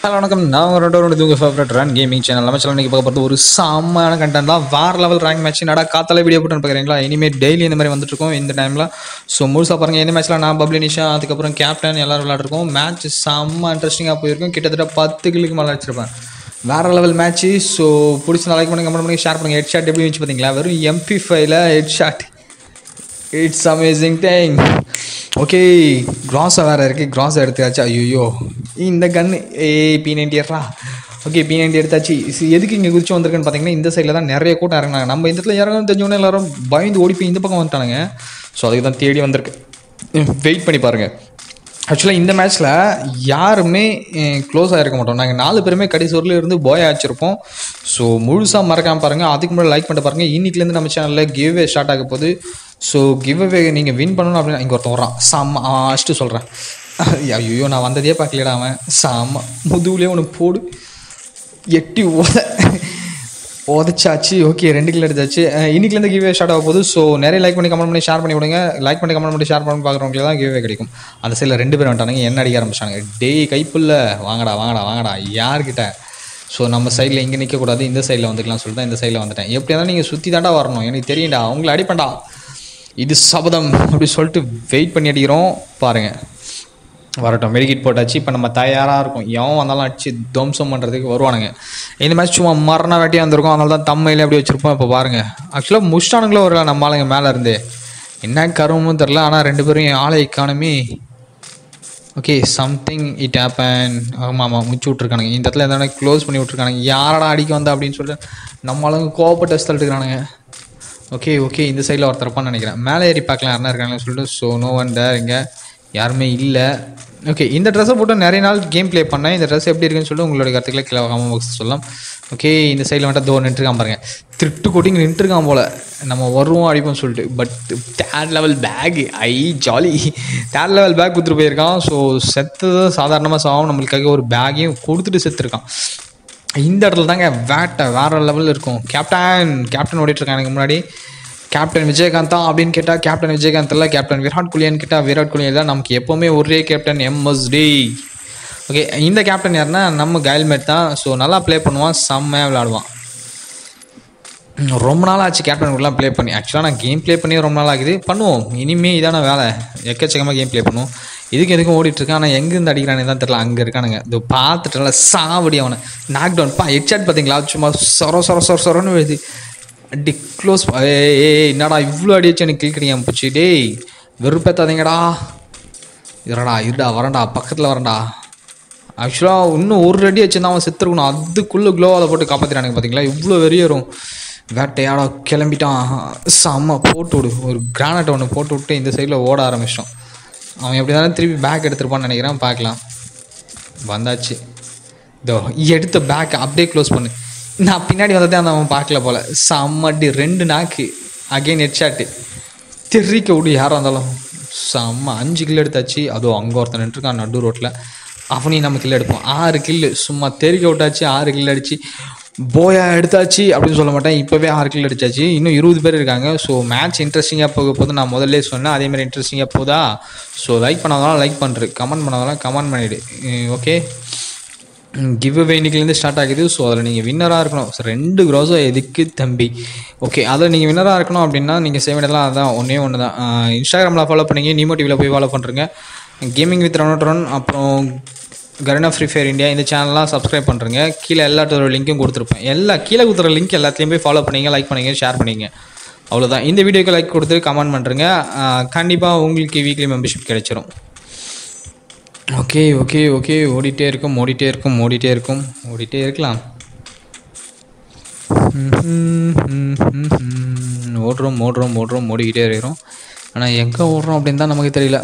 hello வணக்கம் நான் ஒரு ரெண்டு தூங்க ஃபேவரட் ரன் கேமிங் சேனல் நம்ம சேனல் நீங்கள் பார்க்க போகிறது ஒரு செம்மையான கண்டென்ட் தான் வேறு லெவல் ரேங்க் மேட்ச் நடா காத்தால வீடியோ போட்டு பார்க்குறீங்களா இனிமேல் டெய்லி இந்த மாதிரி வந்துட்டு இருக்கோம் இந்த டைமில் ஸோ முழுசாக பாருங்கள் இந்த மேட்ச்சில் நான் பப்ளி நிஷா அதுக்கப்புறம் கேப்டன் எல்லாரும் விளையாடுறோம் மேட்ச் செம்ம இன்ட்ரெஸ்டிங்காக போயிருக்கும் கிட்டத்தட்ட பத்து கில்லுக்கு மேலே அடிச்சிருப்பேன் வேறு லெவல் மேட்ச்சு ஸோ பிடிச்ச லைக் பண்ணுங்க கமெண்ட் பண்ணி ஷேர் பண்ணுங்கள் ஹெட் ஷாட் எப்படி வச்சு பார்த்தீங்களா வெறும் எம்பி ஃபைவ்ல head shot it's amazing thank okay கிராஸாக வேறு இருக்குது கிராஸ் எடுத்தாச்சு ஐயோ இந்த கன்று ஏ பி நைன்டியர்ரா ஓகே பி நைன்டி எடுத்தாச்சு இது எதுக்கு இங்கே குதிச்சு வந்திருக்குன்னு பார்த்தீங்கன்னா இந்த சைடில் தான் நிறைய கூட்டம் இறங்கினாங்க நம்ம இந்த இடத்துல இறங்கணும் தெரிஞ்சவொன்னே எல்லாரும் பயந்து ஓடி போய் இந்த பக்கம் வந்துட்டானுங்க ஸோ அதுக்கு தான் தேடி வந்திருக்கு வெயிட் பண்ணி பாருங்கள் ஆக்சுவலாக இந்த மேட்ச்சில் யாருமே க்ளோஸ் ஆகிருக்க மாட்டோம் நாங்கள் நாலு பேருமே கடைசி வரல இருந்து போய் ஆச்சிருப்போம் ஸோ முழுசாக மறக்காமல் பாருங்கள் அதுக்கு முன்னாடி லைக் பண்ணிட்டு பாருங்கள் இன்னிக்கிலேருந்து நம்ம சேனலில் கிவ்வே ஸ்டார்ட் ஆக போகுது ஸோ கிவ்வே நீங்கள் வின் பண்ணணும் அப்படின்னா இங்கே ஒருத்தன் வரான் செம்ம ஃபஸ்ட்டு சொல்கிறேன் ஐயோ நான் வந்ததே பார்க்கலடா அவன் செம்ம முதுகுலேயே ஒன்று போடு எட்டி உத உதச்சாச்சு ஓகே ரெண்டு கிலோ எடுத்தாச்சு இன்னைக்குலேருந்து கிவ்வே ஸ்டார்ட் ஆக போகுது ஸோ நிறைய லைக் பண்ணி கமெண்ட் பண்ணி ஷேர் பண்ணி விடுங்க லைக் பண்ணி கமெண்ட் பண்ணி ஷேர் பண்ணி பார்க்குறவங்களுக்கு தான் கிவ்வே கிடைக்கும் அந்த சைடில் ரெண்டு பேர் வந்துட்டானுங்க என்ன அடிக்க ஆரம்பிச்சானுங்க டேய் கைப்புள்ள வாங்கடா வாங்கடா வாங்கடா யார்கிட்ட ஸோ நம்ம சைடில் இங்கே நிற்கக்கூடாது இந்த சைடில் வந்துக்கலாம் சொல்லிட்டு இந்த சைடில் வந்துட்டேன் எப்படி இருந்தாலும் நீங்கள் சுற்றி தாண்டா வரணும் எனக்கு தெரியும்டா அவங்கள அடிப்பேன்டா இது சபதம் அப்படி சொல்லிட்டு வெயிட் பண்ணி அடிக்கிறோம் பாருங்கள் வரட்டும் மெடிக்கிட் போட்டாச்சு இப்போ நம்ம தயாராக இருக்கும் எவன் வந்தாலும் அடிச்சு துவம்சம் பண்ணுறதுக்கு வருவானுங்க இந்த மேட்ச் சும்மா மரண வேட்டியாக வந்திருக்கும் அதனால தான் தம்மையிலே அப்படி வச்சுருப்போம் இப்போ பாருங்கள் ஆக்சுவலாக முடிச்சிட்டானுங்களோ ஒரு நம்ம ஆளுங்க மேலே இருந்து என்ன கருவமும் தெரில ஆனால் ரெண்டு பேரும் என் ஆளை economy okay something it happen ஆமாம் ஆமாம் முடிச்சு விட்ருக்கானுங்க இந்த இடத்துல எதாவது க்ளோஸ் பண்ணி விட்ருக்கானுங்க யாரடா அடிக்க வந்தா அப்படின்னு சொல்லிட்டு நம்ம ஆளுங்க கோவப்பட்டு டெஸ்ட் எடுத்துக்கிறானுங்க ஓகே ஓகே இந்த சைடில் ஒருத்தர் இருப்பான்னு நினைக்கிறேன் மேலே ஏறி பார்க்கலாம் யாருனா இருக்காங்கன்னு சொல்லிட்டு ஸோ நோ ஒன் தேர் இங்கே யாருமே இல்லை ஓகே இந்த ட்ரெஸ்ஸை போட்டு நிறைய நாள் கேம் ப்ளே பண்ணேன் இந்த ட்ரெஸ் எப்படி இருக்குன்னு சொல்லிட்டு உங்களுடைய கருத்துக்களை கீழே கமெண்ட் பாக்ஸ் சொல்லலாம் ஓகே இந்த சைடில் வந்துட்டு தோ நின்றுருக்கான் பாருங்க திருட்டு கொட்டிங்க நின்றுருக்கான் போல் நம்ம வருவோம் அடிப்போம் சொல்லிட்டு but third level pack I jolly third level pack கொடுத்துட்டு போயிருக்கான் ஸோ செத்தது சாதாரணமாக சாவும் நம்மளுக்காக ஒரு பேக்கையும் கொடுத்துட்டு செத்துருக்கான் இந்த இடத்துல தாங்க வேட்டை வேறு லெவலில் இருக்கும் கேப்டன் கேப்டன் ஓடிட்டுருக்கான் எனக்கு முன்னாடி கேப்டன் விஜயகாந்த் தான் அப்படின்னு கேட்டால் கேப்டன் விஜயகாந்த் இல்லை கேப்டன் விராட் கோலியான்னு கேட்டால் விராட் கோலி தான் நமக்கு எப்போவுமே ஒரே கேப்டன் எம்எஸ்டி ஓகே இந்த கேப்டன் யாருன்னா நம்ம கயல்மேட் தான் ஸோ நல்லா ப்ளே பண்ணுவான் செம்மையாக விளையாடுவான் ரொம்ப நாள் ஆச்சு கேப்டன் கூடலாம் ப்ளே பண்ணி ஆக்சுவலாக நான் கேம் ப்ளே பண்ணி ரொம்ப நாள் ஆகுது பண்ணுவோம் இனிமேல் இதான வேலை எக்கச்சக்கமாக கேம் ப்ளே பண்ணுவோம் இதுக்கு எதுக்கும் ஓடிட்டுருக்கான் ஆனால் எங்கேருந்து அடிக்கிறானே தான் தெரியல அங்கே இருக்கானுங்க இது பார்த்துட்டுல சாவடி அவனை நாக் டவுன் பா ஹெட்ஷாட் பார்த்தீங்களா சும்மா சொர சொர சொர சொரன்னு எழுதி அடி க்ளோஸ் ஏய் என்னடா இவ்வளோ அடி வச்சு எனக்கு கில் கிடைக்காம போச்சு டேய் வெறுப்பேத்தாதீங்கடா இருடா இருடா வரேன்டா பக்கத்தில் வரேன்டா ஆக்சுவலாக இன்னும் ஒரு அடி வச்சுருந்தா அவன் செத்துருக்கணும் அதுக்குள்ளே க்ளோவால் போட்டு காப்பாற்றினானுங்க பார்த்தீங்களா இவ்வளோ வெறியரும் வேட்டையாடா கிளம்பிட்டான் செம்ம போட்டு விடு ஒரு கிரானைட் ஒன்று போட்டு விட்டு இந்த சைடில் ஓட ஆரம்பிச்சிட்டோம் அவன் எப்படி தானே திருப்பி பேக் எடுத்துருப்பான்னு நினைக்கிறேன் பார்க்கலாம் வந்தாச்சு இதோ எடுத்த பேக் அப்படியே க்ளோஸ் பண்ணு நான் பின்னாடி வந்ததே அந்த அவன் பார்க்கல போல் செம்மடி ரெண்டு நாக்கு அகைன் ஹெட்ஷாட்டு தெரிக்க விடு யாராக இருந்தாலும் செம்ம அஞ்சு கில் எடுத்தாச்சு அதுவும் அங்கே ஒருத்தன் நின்றுருக்கான் நடு ரோட்டில் அவனையும் நம்ம கில் எடுப்போம் ஆறு கில்லு சும்மா தெரிக்க விட்டாச்சு ஆறு கில் அடிச்சு போயா எடுத்தாச்சு அப்படின்னு சொல்ல மாட்டேன் இப்போவே ஆறு கில் அடிச்சாச்சு இன்னும் இருபது பேர் இருக்காங்க ஸோ மேட்ச் இன்ட்ரெஸ்டிங்காக போக போது நான் முதல்ல சொன்னேன் அதேமாதிரி இன்ட்ரெஸ்டிங்காக போதா ஸோ லைக் பண்ணாதான் லைக் பண்ணுறது கமெண்ட் பண்ணாதான் கமெண்ட் பண்ணிவிடு ஓகே கிவ் அவே இன்னைக்குலேருந்து ஸ்டார்ட் ஆகுது ஸோ அதில் நீங்கள் வின்னராக இருக்கணும் ஸோ ரெண்டு க்ரோஸும் எதுக்கு தம்பி ஓகே அதில் நீங்கள் வின்னராக இருக்கணும் அப்படின்னா நீங்கள் செய்ய வேண்டியதெல்லாம் அதான் ஒன்றே ஒன்று தான் இன்ஸ்டாகிராமில் ஃபாலோ பண்ணிங்க நீமோ டிவியில் போய் ஃபாலோ பண்ணுறங்க கேமிங் வித் ரன் ரன் அப்புறம் கரனா ஃப்ரீ ஃபயர் இந்தியா இந்த சேனல்லாம் சப்ஸ்கிரைப் பண்ணுறங்க கீழே எல்லாத்தோட லிங்க்கும் கொடுத்துருப்பேன் எல்லா கீழே கொடுத்துற லிங்க் எல்லாத்துலேயும் போய் ஃபாலோ பண்ணிங்க லைக் பண்ணிங்க ஷேர் பண்ணிங்க அவ்வளோதான் இந்த வீடியோக்கு லைக் கொடுத்துட்டு கமெண்ட் பண்ணுறங்க கண்டிப்பாக உங்களுக்கு வீக்லி மெம்பர்ஷிப் கிடைச்சிரும் ஓகே ஓகே ஓகே ஓடிட்டே இருக்கும் ஓடிட்டே இருக்கும் ஓடிட்டே இருக்கும் ஓடிட்டே இருக்கலாம் ஓடுறோம் ஓடுறோம் ஓடுறோம் ஓடிக்கிட்டே இருக்கிறோம் ஆனால் எங்கே ஓடுறோம் அப்படின்னு தான் நமக்கு தெரியல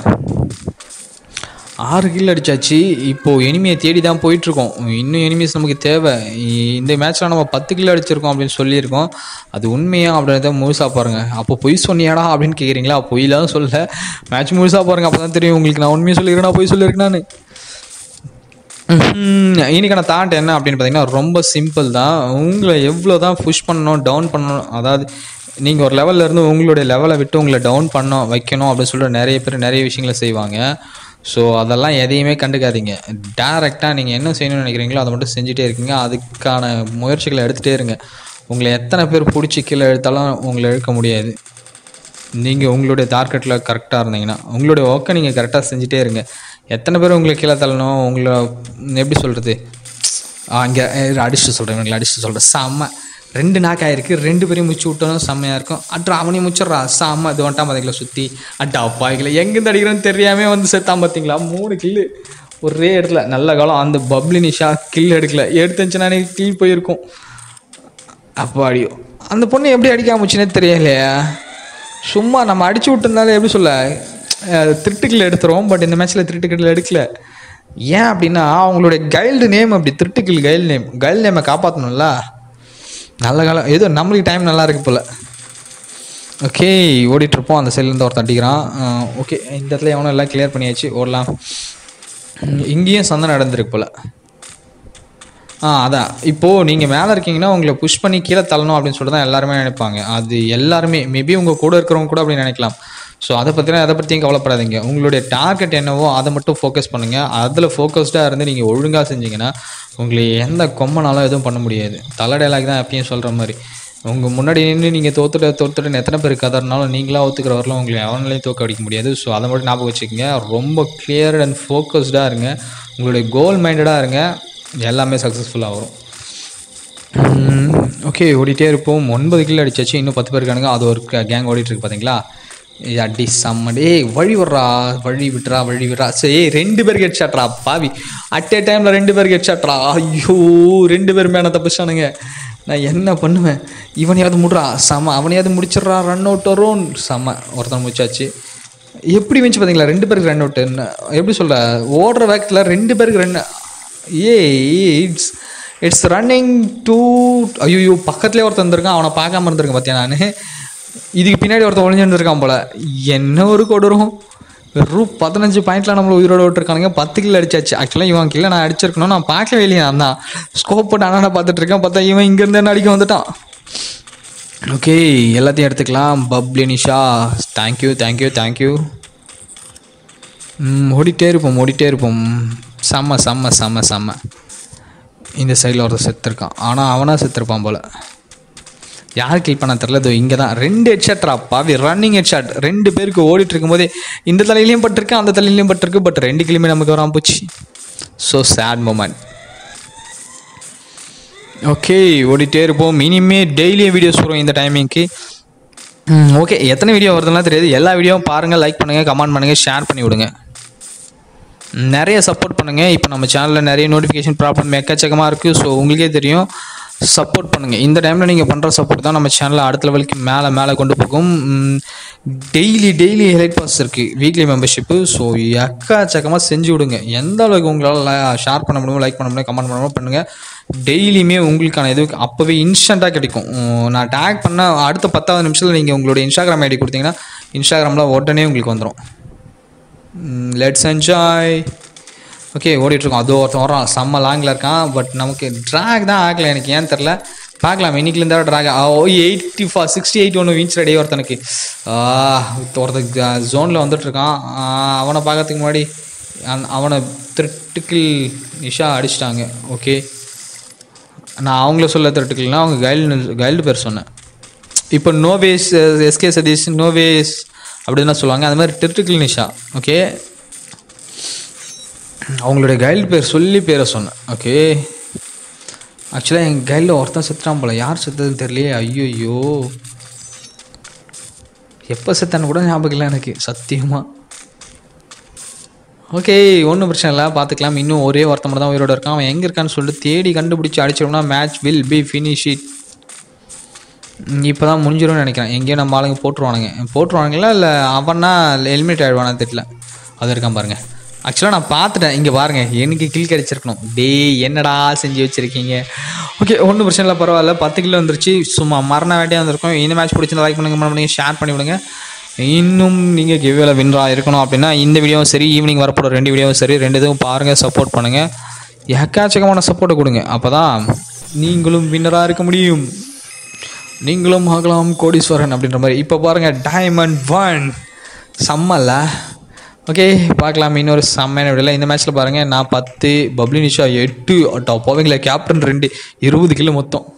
ஆறு கில் அடித்தாச்சு இப்போது எனிமையை தேடி தான் போயிட்டுருக்கோம் இன்னும் எனிமீஸ் நமக்கு தேவை இந்த மேட்ச்சில் நம்ம பத்து கிலோ அடிச்சிருக்கோம் அப்படின்னு சொல்லியிருக்கோம் அது உண்மையா அப்படின்றத முழுசாக பாருங்கள் அப்போ பொய் சொன்னியாடா அப்படின்னு கேட்குறீங்களா பொய்லாம் சொல்ல மேட்ச் முழுசாக பாருங்கள் அப்போ தான் தெரியும் உங்களுக்கு நான் உண்மையை சொல்லியிருக்கேன் பொய் சொல்லியிருக்கேன் நான் இன்னைக்கான தாட் என்ன அப்படின்னு பார்த்தீங்கன்னா ரொம்ப சிம்பிள் தான் உங்களை எவ்வளோ தான் புஷ் பண்ணணும் டவுன் பண்ணணும் அதாவது நீங்கள் ஒரு லெவலில் இருந்து உங்களுடைய லெவலை விட்டு உங்களை டவுன் பண்ண வைக்கணும் அப்படின்னு சொல்லிட்டு நிறைய பேர் நிறைய விஷயங்களை செய்வாங்க ஸோ அதெல்லாம் எதையுமே கண்டுக்காதீங்க டேரெக்டாக நீங்கள் என்ன செய்யணும்னு நினைக்கிறீங்களோ அதை மட்டும் செஞ்சுட்டே இருக்கீங்க அதுக்கான முயற்சிகளை எடுத்துகிட்டே இருங்க உங்களை எத்தனை பேர் பிடிச்சி கீழே எடுத்தாலும் உங்களை இழுக்க முடியாது நீங்கள் உங்களுடைய டார்கெட்டில் கரெக்டாக இருந்தீங்கன்னா உங்களுடைய ஒர்க்கை நீங்கள் கரெக்டாக செஞ்சுட்டே இருங்க எத்தனை பேர் உங்களை கீழே தள்ளணும் உங்களை எப்படி சொல்கிறது அங்கே அடிச்சுட்டு சொல்கிறேன் இவங்களை அடிச்சுட்டு சொல்கிறேன் செம்ம ரெண்டு நாக்கு ஆயிருக்கு ரெண்டு பேரையும் முச்சு விட்டோம் செம்மையாக இருக்கும் அட்ரா அவனையும் முச்சிட்றா செம்ம இது வந்துட்டான் பார்த்தீங்களா சுற்றி அட்டா அப்பாய்களை எங்கேருந்து அடிக்கிறோன்னு தெரியாமல் வந்து செத்தான் பார்த்தீங்களா மூணு கில்லு ஒரே இடத்துல நல்ல காலம் அந்த பப்ளி நிஷா கில் எடுக்கல எடுத்துச்சுன்னா கில் போயிருக்கும் அப்பாடியோ அந்த பொண்ணு எப்படி அடிக்காம போச்சுன்னே தெரியலையா சும்மா நம்ம அடிச்சு விட்டுருந்தாலே எப்படி சொல்ல அஹ், திருட்டுக்கில் எடுத்துரும் பட் இந்த மேட்ச்சில் திருட்டுக்கில் எடுக்கல ஏன் அப்படின்னா அவங்களுடைய கைல்டு நேம் அப்படி திருட்டுக்கில் கைல் நேம் கைல் நேமை காப்பாற்றணும்ல நல்ல காலம் ஏதோ நம்மளுக்கு டைம் நல்லா இருக்கு போல் ஓகே ஓடிட்டுருப்போம் அந்த சைட்லேருந்து ஒருத்தன் அடிக்கிறான் ஓகே இந்த இடத்துல எவனும் எல்லாம் கிளியர் பண்ணியாச்சு ஓடலாம் ம், இங்கேயும் சந்தனம் நடந்திருக்கு போல் ஆ அதான் இப்போது நீங்கள் மேலே இருக்கீங்கன்னா உங்களை புஷ் பண்ணி கீழே தள்ளணும் அப்படின்னு சொல்லிட்டு தான் எல்லாருமே நினைப்பாங்க அது எல்லாருமே மேபி உங்கள் கூட இருக்கிறவங்க கூட அப்படி நினைக்கலாம் ஸோ அதை பற்றினா எதை பற்றியும் கவலைப்படாதீங்க உங்களுடைய டார்கெட் என்னவோ அதை மட்டும் ஃபோக்கஸ் பண்ணுங்கள் அதில் ஃபோக்கஸ்டாக இருந்து நீங்கள் ஒழுங்காக செஞ்சீங்கன்னா உங்களை எந்த கொம்மனாலும் எதுவும் பண்ண முடியாது தலை டைலாக் தான் எப்பயும் சொல்கிற மாதிரி உங்கள் முன்னாடி நின்று நீங்கள் தோத்துட்டு தோத்துட்டு எத்தனை பேர் கதறினாலும் நீங்களா ஒத்துக்கிற வரலாம் உங்களை எவனாலையும் தோக்க அடிக்க முடியாது ஸோ அதை மட்டும் ஞாபகம் வச்சுக்கோங்க ரொம்ப கிளியர் அண்ட் ஃபோக்கஸ்டாக இருங்க உங்களுடைய கோல் மைண்டடாக இருங்க எல்லாமே சக்ஸஸ்ஃபுல்லாக வரும் ஓகே ஓடிட்டே இருப்போம் ஒன்பது கிலோ அடிச்சாச்சு இன்னும் பத்து பேர் இருக்கானுங்க அது ஒரு கேங் ஓடிட்டு இருக்கு பார்த்தீங்களா இது அடி செம்ம டேய் வழி விட்றா வழி விட்றா வழி விட்றா சரி ரெண்டு பேருக்கு ஹெட்ஷாட்ரா பாவி அட் ஏ டைமில் ரெண்டு பேருக்கு ஹெட்ஷாட்ரா ஐயோ ரெண்டு பேர் மேலே தப்பிச்சானுங்க நான் என்ன பண்ணுவேன் இவனையாவது முடுறா செம அவனையாவது முடிச்சிடுறா ரன் அவுட் வரும் செம ஒருத்தன் முடிச்சாச்சு எப்படி வந்துச்சு பார்த்தீங்களா ரெண்டு பேருக்கு ரன் அவுட் எப்படி சொல்ல ஓடுற வேகத்தில் ரெண்டு பேருக்கு ரன் ஏ இட்ஸ் இட்ஸ் ரன்னிங் டூ ஐயோ பக்கத்துலேயே ஒருத்தன் இருந்திருக்கான் அவனை பார்க்காம இருந்திருக்கேன் பார்த்தியா நான் இதுக்கு பின்னாடி ஒருத்தன் ஒளிஞ்சிருந்திருக்கான் போல என்ன ஒரு கொடூரம் வெறும் பதினஞ்சு பாயிண்ட்ல நம்மள உயிரோட விட்டுருக்கானுங்க பத்து கிலோ அடிச்சாச்சு ஆக்சுவலாக இவன் கிலோ நான் அடிச்சிருக்கணும் நான் பார்க்கவே இல்லையே நான் தான் ஸ்கோப் போட்டு அண்ணா பார்த்துட்டு இருக்கேன் பார்த்தா இவன் இங்கேருந்து என்ன அடிக்க வந்துட்டான் ஓகே எல்லாத்தையும் எடுத்துக்கலாம் bubbly Nisha thank you thank you thank you ம், ஓடிட்டே இருப்போம் ஓடிட்டே இருப்போம் செம்ம செம்ம செம்ம செம்ம இந்த சைடில் ஒருத்தர் செத்துருக்கான் ஆனால் அவனாக செத்துருப்பான் போல் யார் கில் பண்ண தெரில இதோ இங்கே தான் ரெண்டு ஹெட்ஷாட்ரா பாவி ரன்னிங் ஹெட்ஷாட் ரெண்டு பேருக்கு ஓடிட்டு இருக்கும்போதே இந்த தலையிலையும் பட்டிருக்கு அந்த தலையிலையும் பட்டிருக்கு பட் ரெண்டு கிலுமே நமக்கு வராம போச்சு ஸோ சேட் மூமெண்ட் ஓகே ஓடிட்டே இருப்போம் இனிமே டெய்லியும் வீடியோஸ் வரும் இந்த டைமிங்க்கு ஓகே எத்தனை வீடியோ வருதுலாம் தெரியாது எல்லா வீடியோவும் பாருங்கள் லைக் பண்ணுங்கள் கமெண்ட் பண்ணுங்கள் ஷேர் பண்ணி விடுங்க நிறைய சப்போர்ட் பண்ணுங்கள் இப்போ நம்ம சேனலில் நிறைய நோட்டிஃபிகேஷன் ப்ராப்ளம் எக்கச்சக்கமாக இருக்குது ஸோ உங்களுக்கே தெரியும் சப்போர்ட் பண்ணுங்கள் இந்த டைமில் நீங்கள் பண்ணுற சப்போர்ட் தான் நம்ம சேனலை அடுத்த லெவலுக்கு மேலே மேலே கொண்டு போகும் டெய்லி டெய்லி ஹெலைட் பாஸ் இருக்குது வீக்லி மெம்பர்ஷிப்பு ஸோ எக்கச்சக்கமாக செஞ்சு விடுங்க எந்த அளவுக்கு உங்களால் ஷேர் பண்ண முடியுமோ லைக் பண்ண முடியும் கமெண்ட் பண்ண பண்ணுங்கள் டெய்லியுமே உங்களுக்கான இது அப்போவே இன்ஸ்டண்ட்டாக கிடைக்கும் உம், நான் டேக் பண்ண அடுத்த பத்தாவது நிமிஷத்தில் நீங்கள் உங்களுடைய இன்ஸ்டாகிராம் ஐடி கொடுத்தீங்கன்னா இன்ஸ்டாகிராமில் உடனே உங்களுக்கு வந்துடும் லெட்ஸ் என்ஜாய் ஓகே ஓடிட்டுருக்கோம் அதோ ஒருத்தன் வரான் செம்ம லாங்கில் இருக்கான் பட் நமக்கு ட்ராக் தான் ஆகலை எனக்கு ஏன் தெரில பார்க்கலாம் இன்னைக்குலேருந்து ட்ராக் ஓ எயிட்டி ஃபா சிக்ஸ்டி எயிட் ஒன்று வீச் ரெடி ஒருத்தனுக்கு ஆ, ஒருத்தன் ஜோனில் வந்துட்டுருக்கான் அவனை பார்க்கறதுக்கு முன்னாடி அந்- அவனை திருட்டுக்கில் நிஷா அடிச்சிட்டாங்க ஓகே நான் அவங்கள சொல்ல திருட்டுக்கல்னா அவங்க கைல்டு கைல்டு பேர் சொன்னேன் இப்போ நோவேஸ் எஸ்கே சதீஷ் நோவேஸ் அப்படின்னு தான் சொல்லுவாங்க அது மாதிரி திருட்டுக்கில் நிஷா ஓகே அவங்களுடைய கைல்டு பேர் சொல்லி பேரை சொன்னேன் ஓகே ஆக்சுவலாக எங்கள் கைடில் ஒருத்தன் செத்துட்டான் போல யார் செத்ததுன்னு தெரியலையே ஐயோ எப்போ செத்தான்னு கூட ஞாபகம் இல்லை எனக்கு சத்தியமாக ஓகே ஒன்றும் பிரச்சனை இல்லை பார்த்துக்கலாம் இன்னும் ஒரே ஒருத்தன் மட்டும் தான் உயிரோட இருக்கான் அவன் எங்கே இருக்கான்னு சொல்லிட்டு தேடி கண்டுபிடிச்சி அடிச்சிடோம்னா match will be finish it இப்போ தான் முடிஞ்சிரும்னு நினைக்கிறேன் எங்கேயோ நம்ம ஆளுங்க போட்டுருவானுங்க போட்டுருவானுங்களா இல்லை அவனா ஹெல்மெட் ஆகிடுவானா தெரியல அது இருக்கான் பாருங்க ஆக்சுவலாக நான் பார்த்துட்டேன் இங்கே பாருங்க எனக்கு கில் கிடச்சிருக்கணும் டேய் என்னடா செஞ்சு வச்சுருக்கீங்க ஓகே ஒன்றும் பிரச்சனை இல்லை பரவாயில்ல பத்து கிலோ வந்துருச்சு சும்மா மரண வேட்டையாக வந்திருக்கோம் இந்த மேட்ச் பிடிச்சிருந்தா லைக் பண்ணுங்க comment பண்ணுங்க ஷேர் பண்ணி விடுங்க இன்னும் நீங்கள் கிவ்வேல வின்ரா இருக்கணும் அப்படின்னா இந்த வீடியோவும் சரி ஈவினிங் வரப்போகிற ரெண்டு வீடியோவும் சரி ரெண்டு இதுவும் பாருங்கள் சப்போர்ட் பண்ணுங்கள் எக்காச்சக்கமான சப்போர்ட்டை கொடுங்க அப்போ தான் நீங்களும் வின்னராக இருக்க முடியும் நீங்களும் ஆகலாம் கோடீஸ்வரன் அப்படின்ற மாதிரி இப்போ பாருங்கள் டைமண்ட் ஒன் செம்மல்ல ஓகே பார்க்கலாம் இன்னொரு செம்மையான விடல இந்த மேட்ச்சில் பாருங்கள் நான் பத்து பப்ளி நிஷா எட்டு அட்டா போவீங்களே கேப்டன் ரெண்டு இருபது கிலோ மொத்தம்